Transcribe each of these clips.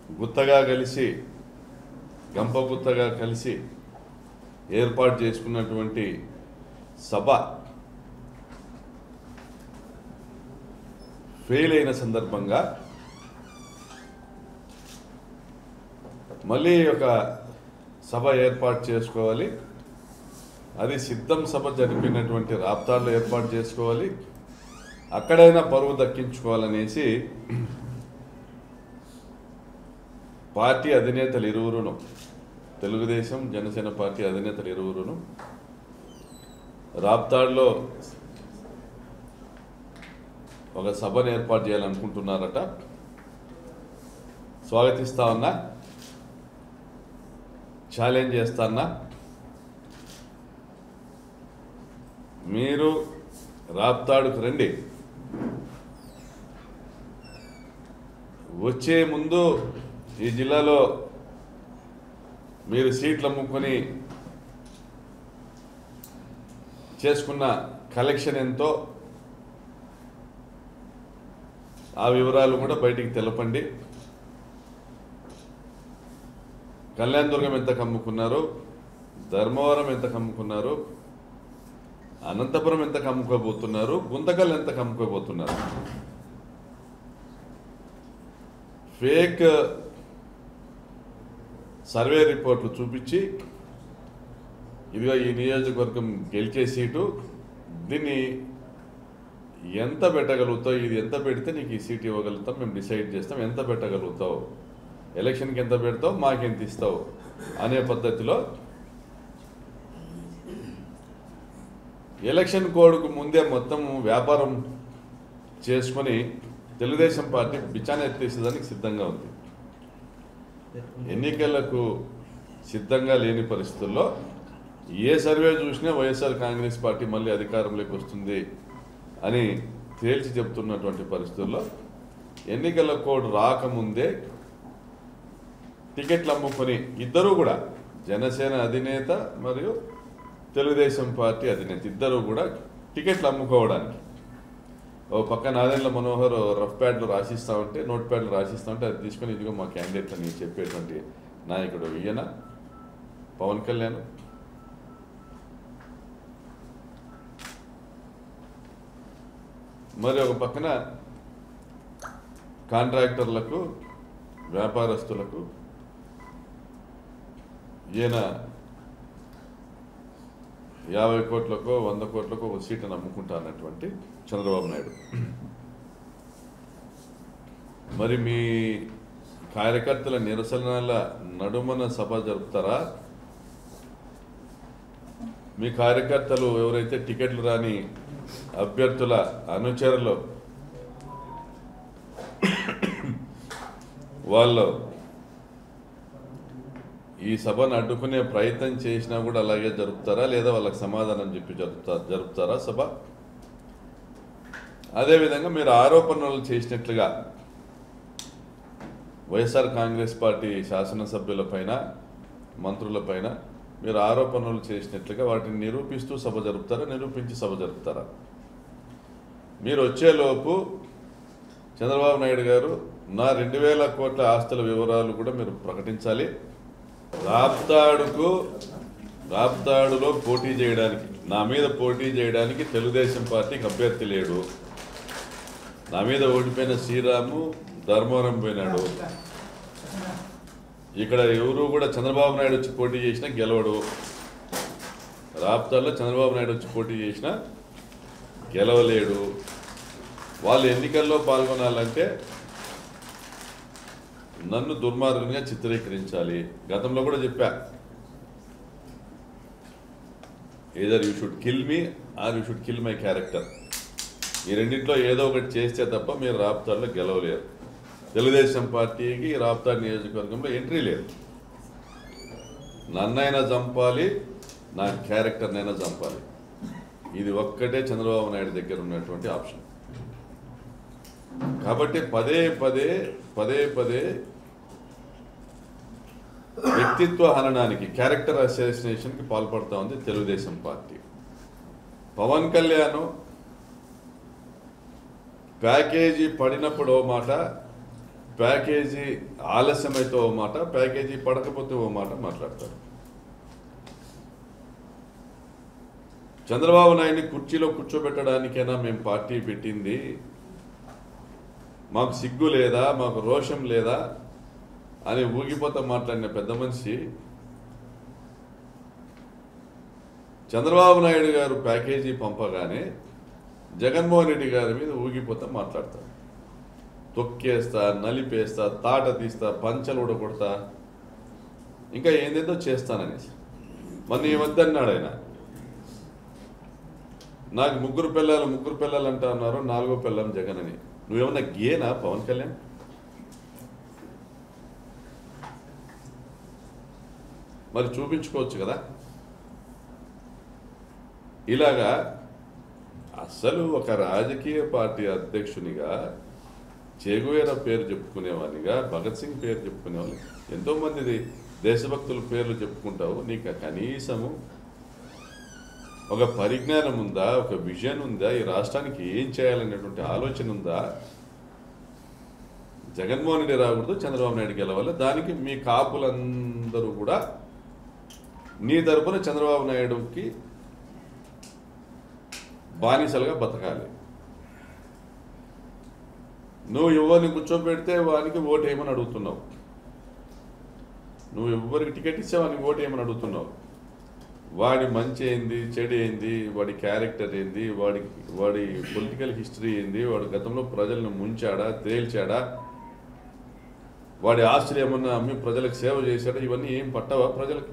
గుత్తగా కలిసి గంప గుత్తగా కలిసి ఏర్పాటు చేసుకున్నటువంటి సభ ఫెయిల్ అయిన సందర్భంగా మళ్ళీ ఒక సభ ఏర్పాటు చేసుకోవాలి అది సిద్ధం సభ జరిపినటువంటి రాప్తాల్లో ఏర్పాటు చేసుకోవాలి అక్కడైనా పరువు దక్కించుకోవాలనేసి పార్టీ అధినేతలు ఇరువురును తెలుగుదేశం జనసేన పార్టీ అధినేతలు ఇరువురును రాప్తాడులో ఒక సభను ఏర్పాటు చేయాలనుకుంటున్నారట స్వాగతిస్తా ఉన్నా ఛాలెంజ్ చేస్తానా మీరు రాప్తాడుకు రండి వచ్చే ముందు ఈ జిల్లాలో మీరు సీట్లు అమ్ముకొని చేసుకున్న కలెక్షన్ ఎంతో ఆ వివరాలు కూడా బయటికి తెలపండి కళ్యాణదుర్గం ఎంత కమ్ముకున్నారు ధర్మవరం ఎంత కమ్ముకున్నారు అనంతపురం ఎంత కమ్ముకోబోతున్నారు గుంతకల్ ఎంత కమ్ముకోబోతున్నారు ఫేక్ సర్వే రిపోర్ట్లు చూపించి ఇదిగో ఈ నియోజకవర్గం గెలిచే సీటు దీన్ని ఎంత పెట్టగలుగుతావు ఇది ఎంత పెడితే నీకు ఈ సీట్ ఇవ్వగలుగుతాం మేము డిసైడ్ చేస్తాం ఎంత పెట్టగలుగుతావు ఎలక్షన్కి ఎంత పెడతావు మాకెంత ఇస్తావు అనే పద్ధతిలో ఎలక్షన్ కోడ్కు ముందే మొత్తం వ్యాపారం చేసుకొని తెలుగుదేశం పార్టీ బిచాన ఎత్తేసేదానికి సిద్ధంగా ఉంది ఎన్నికలకు సిద్ధంగా లేని పరిస్థితుల్లో ఏ సర్వే చూసినా వైఎస్ఆర్ కాంగ్రెస్ పార్టీ మళ్ళీ అధికారంలోకి వస్తుంది అని తేల్చి చెప్తున్నటువంటి పరిస్థితుల్లో ఎన్నికల కోడ్ రాకముందే టికెట్లు అమ్ముకొని ఇద్దరూ కూడా జనసేన అధినేత మరియు తెలుగుదేశం పార్టీ అధినేత ఇద్దరు కూడా టికెట్లు అమ్ముకోవడానికి ఓ పక్క నాదెండ్ల మనోహర్ రఫ్ ప్యాడ్లు రాసిస్తా ఉంటే నోట్ ప్యాడ్లు రాసిస్తా ఉంటే అది తీసుకొని ఇదిగో మా క్యాండిడేట్ అని చెప్పేటువంటి నాయకుడు ఈయన పవన్ కళ్యాణ్ మరి ఒక పక్కన కాంట్రాక్టర్లకు వ్యాపారస్తులకు ఈయన యాభై కోట్లకో వంద కోట్లకో ఒక సీటును అమ్ముకుంటా అన్నటువంటి చంద్రబాబు నాయుడు మరి మీ కార్యకర్తల నిరసనల నడుమన సభ జరుపుతారా మీ కార్యకర్తలు ఎవరైతే టికెట్లు రాని అభ్యర్థుల అనుచరులు వాళ్ళు ఈ సభను అడ్డుకునే ప్రయత్నం చేసినా కూడా అలాగే జరుపుతారా లేదా వాళ్ళకి సమాధానం చెప్పి జరుపుతా జరుపుతారా సభ అదేవిధంగా మీరు ఆరోపణలు చేసినట్లుగా వైఎస్ఆర్ కాంగ్రెస్ పార్టీ శాసనసభ్యులపైన మంత్రులపైన మీరు ఆరోపణలు చేసినట్లుగా వాటిని నిరూపిస్తూ సభ జరుపుతారా నిరూపించి సభ జరుపుతారా మీరు వచ్చేలోపు చంద్రబాబు నాయుడు గారు నా రెండు వేల కోట్ల ఆస్తుల వివరాలు కూడా మీరు ప్రకటించాలి రాప్తాడుకు రాప్తాడులో పోటీ చేయడానికి నా మీద పోటీ చేయడానికి తెలుగుదేశం పార్టీకి అభ్యర్థి లేడు నా మీద ఓడిపోయిన శ్రీరాము ధర్మవరం పోయినాడు ఇక్కడ ఎవరు కూడా చంద్రబాబు నాయుడు వచ్చి పోటీ చేసినా గెలవడు రాప్తాడులో చంద్రబాబు నాయుడు వచ్చి పోటీ చేసినా గెలవలేడు వాళ్ళు ఎన్నికల్లో పాల్గొనాలంటే నన్ను దుర్మార్గునిగా చిత్రీకరించాలి గతంలో కూడా చెప్పా either you should kill me or you should kill my character ఈ రెండింటిలో ఏదో ఒకటి చేస్తే తప్ప మీరు రాప్తాడులో గెలవలేరు తెలుగుదేశం పార్టీకి రాప్తాడు నియోజకవర్గంలో ఎంట్రీ లేదు నన్నైనా చంపాలి నా క్యారెక్టర్నైనా చంపాలి ఇది ఒక్కటే చంద్రబాబు నాయుడు దగ్గర ఉన్నటువంటి ఆప్షన్ కాబట్టి పదే పదే పదే పదే వ్యక్తిత్వ హననానికి క్యారెక్టర్ అసోసినేషన్కి పాల్పడుతూ ఉంది తెలుగుదేశం పార్టీ పవన్ కళ్యాణ్ ప్యాకేజీ పడినప్పుడు ఓ మాట ప్యాకేజీ ఆలస్యమైతే ఓ మాట ప్యాకేజీ పడకపోతే ఓ మాట మాట్లాడతారు చంద్రబాబు నాయుడిని కుర్చీలో కూర్చోబెట్టడానికైనా మేము పార్టీ పెట్టింది మాకు సిగ్గు లేదా మాకు రోషం లేదా అని ఊగిపోతా మాట్లాడిన పెద్ద మనిషి చంద్రబాబు నాయుడు గారు ప్యాకేజీ పంపగానే జగన్మోహన్ రెడ్డి గారి మీద ఊగిపోతా మాట్లాడతారు తొక్కేస్తా నలిపేస్తా తాట తీస్తా పంచలు ఊడగొడతా ఇంకా ఏందేదో చేస్తాననేసి మొన్న ఈ మధ్య అన్నాడు ఆయన నాకు ముగ్గురు పిల్లలు ముగ్గురు పిల్లలు అంటా ఉన్నారు నాలుగో పిల్లం జగన్ అని నువ్వేమన్నా గేనా పవన్ కళ్యాణ్ మరి చూపించుకోవచ్చు కదా ఇలాగా అసలు ఒక రాజకీయ పార్టీ అధ్యక్షునిగా చేగువేర పేరు చెప్పుకునేవాడిగా భగత్ సింగ్ పేరు చెప్పుకునేవాళ్ళు ఎంతో మంది దేశభక్తుల పేర్లు చెప్పుకుంటావు నీకు కనీసము ఒక పరిజ్ఞానం ఉందా ఒక విజన్ ఉందా ఈ రాష్ట్రానికి ఏం చేయాలనేటువంటి ఆలోచన ఉందా జగన్మోహన్ రెడ్డి రాకూడదు చంద్రబాబు నాయుడు గెలవాలి దానికి మీ కాపులందరూ కూడా నీ తరపున చంద్రబాబు నాయుడుకి బానిసలుగా బతకాలి నువ్వు ఎవరిని కూర్చోబెడితే వానికి ఓటు వేయమని అడుగుతున్నావు నువ్వు ఎవరికి టికెట్ ఇస్తే వానికి ఓటు వేయమని అడుగుతున్నావు వాడి మంచి ఏంది చెడు ఏంది వాడి క్యారెక్టర్ ఏంది వాడి వాడి పొలిటికల్ హిస్టరీ ఏంది వాడు గతంలో ప్రజలను ముంచాడా తేల్చాడా వాడి ఆస్తులు ఏమన్నా అమ్మి ప్రజలకు సేవ చేశాడా ఇవన్నీ ఏం పట్టవా ప్రజలకు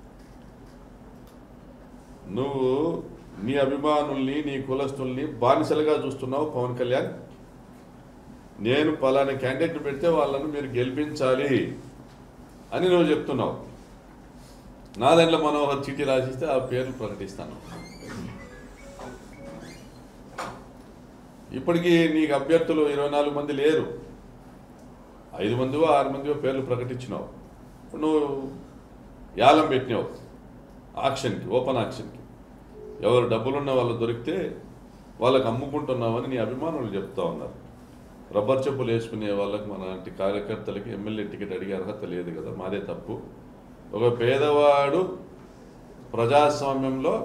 నువ్వు నీ అభిమానుల్ని నీ కులస్తుల్ని బానిసలుగా చూస్తున్నావు పవన్ కళ్యాణ్ నేను పలానా క్యాండిడేట్ పెడితే వాళ్ళను మీరు గెలిపించాలి అని నువ్వు చెప్తున్నావు నా దాంట్లో మనోహర్ చీటీ రాసిస్తే ఆ పేర్లు ప్రకటిస్తాను ఇప్పటికీ నీకు అభ్యర్థులు ఇరవై నాలుగు మంది లేరు ఐదు మందివో ఆరు మందివో పేర్లు ప్రకటించినావు ఇప్పుడు నువ్వు యాలం పెట్టినావు ఆక్షన్కి ఓపెన్ ఆక్షన్కి ఎవరు డబ్బులున్న వాళ్ళు దొరికితే వాళ్ళకి అమ్ముకుంటున్నామని నీ అభిమానులు చెప్తా ఉన్నారు రబ్బర్ చెప్పులు వేసుకునే వాళ్ళకి మన లాంటి కార్యకర్తలకి ఎమ్మెల్యే టికెట్ అడిగే అర్హత లేదు కదా మాదే తప్పు ఒక పేదవాడు ప్రజాస్వామ్యంలో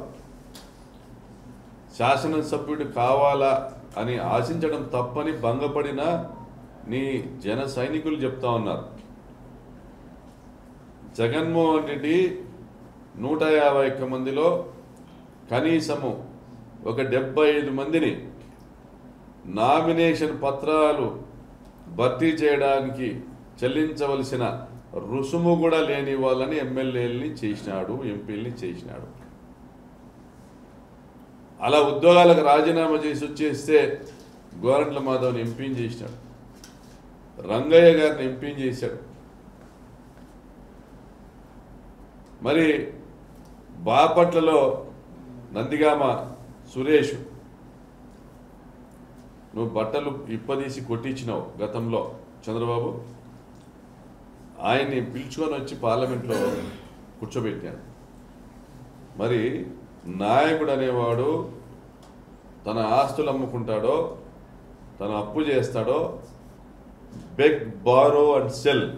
శాసనసభ్యుడు కావాలా అని ఆశించడం తప్పని భంగపడిన నీ జన సైనికులు చెప్తా ఉన్నారు జగన్మోహన్ రెడ్డి నూట యాభై ఒక్క మందిలో కనీసము ఒక డెబ్బై ఐదు మందిని నామినేషన్ పత్రాలు భర్తీ చేయడానికి చెల్లించవలసిన రుసుము కూడా లేని వాళ్ళని ఎమ్మెల్యేలని చేసినాడు ఎంపీలని చేసినాడు అలా ఉద్యోగాలకు రాజీనామా చేసి వచ్చేస్తే గోరంట్ల మాధవ్ని ఎంపీని చేసినాడు రంగయ్య గారిని ఎంపీని చేశాడు మరి బాపట్లలో నందిగామ సురేష్ నువ్వు బట్టలు ఇప్పదీసి కొట్టించినావు గతంలో చంద్రబాబు ఆయన్ని పిలుచుకొని వచ్చి పార్లమెంట్లో కూర్చోబెట్టాను మరి నాయకుడు అనేవాడు తన ఆస్తులు అమ్ముకుంటాడో తన అప్పు చేస్తాడో బెగ్ బారో అండ్ సెల్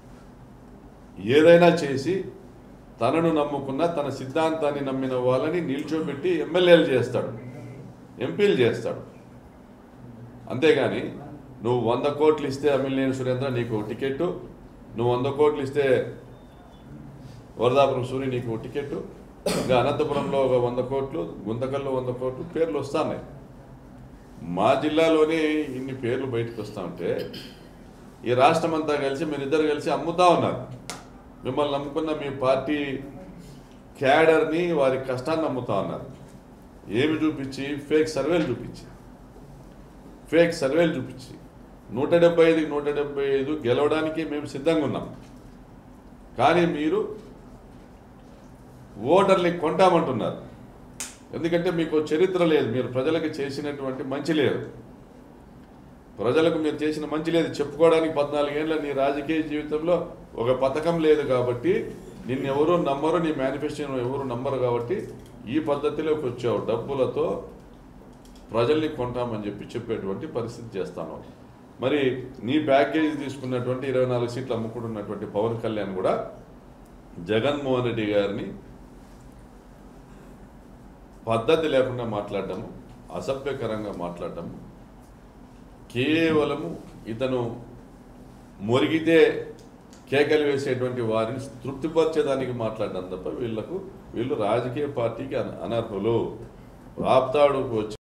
ఏదైనా చేసి తనను నమ్ముకున్న తన సిద్ధాంతాన్ని నమ్మిన వాళ్ళని నిల్చోబెట్టి ఎమ్మెల్యేలు చేస్తాడు ఎంపీలు చేస్తాడు అంతేగాని నువ్వు వంద కోట్లు ఇస్తే అమిలినేని సురేంద్ర నీకు టికెట్ నువ్వు వంద కోట్లు ఇస్తే వరదాపురం సూర్య నీకు టికెట్ ఇంకా అనంతపురంలో ఒక వంద కోట్లు గుంతకల్లో వంద కోట్లు పేర్లు వస్తున్నాయి మా జిల్లాలోనే ఇన్ని పేర్లు బయటకు వస్తూ ఉంటే ఈ రాష్ట్రం అంతా కలిసి మీరిద్దరు కలిసి అమ్ముతా ఉన్నారు మిమ్మల్ని నమ్ముకున్న మీ పార్టీ క్యాడర్ని వారి కష్టాన్ని నమ్ముతా ఉన్నారు ఏమి చూపించి ఫేక్ సర్వేలు చూపించి ఫేక్ సర్వేలు చూపించి నూట డెబ్బై ఐదుకి నూట డెబ్బై ఐదు గెలవడానికి మేము సిద్ధంగా ఉన్నాం కానీ మీరు ఓటర్ని కొంటామంటున్నారు ఎందుకంటే మీకు చరిత్ర లేదు మీరు ప్రజలకు చేసినటువంటి మంచి లేదు ప్రజలకు మీరు చేసిన మంచి లేదు చెప్పుకోవడానికి పద్నాలుగేళ్ల నీ రాజకీయ జీవితంలో ఒక పథకం లేదు కాబట్టి నిన్ను ఎవరు నమ్మరు నీ మేనిఫెస్టోను ఎవరు నమ్మరు కాబట్టి ఈ పద్ధతిలోకి వచ్చావు డబ్బులతో ప్రజల్ని కొంటామని చెప్పి చెప్పేటువంటి పరిస్థితి చేస్తాను మరి నీ ప్యాకేజీ తీసుకున్నటువంటి ఇరవై నాలుగు సీట్లు అమ్ముకుంటున్నటువంటి పవన్ కళ్యాణ్ కూడా జగన్మోహన్ రెడ్డి గారిని పద్ధతి లేకుండా మాట్లాడటము అసభ్యకరంగా మాట్లాడటము కేవలము ఇతను మొరిగితే కేకలు వేసేటువంటి వారిని తృప్తిపరిచేదానికి మాట్లాడడం తప్ప వీళ్ళకు వీళ్ళు రాజకీయ పార్టీకి అన- అనర్హులు రాప్తాడుకు వచ్చి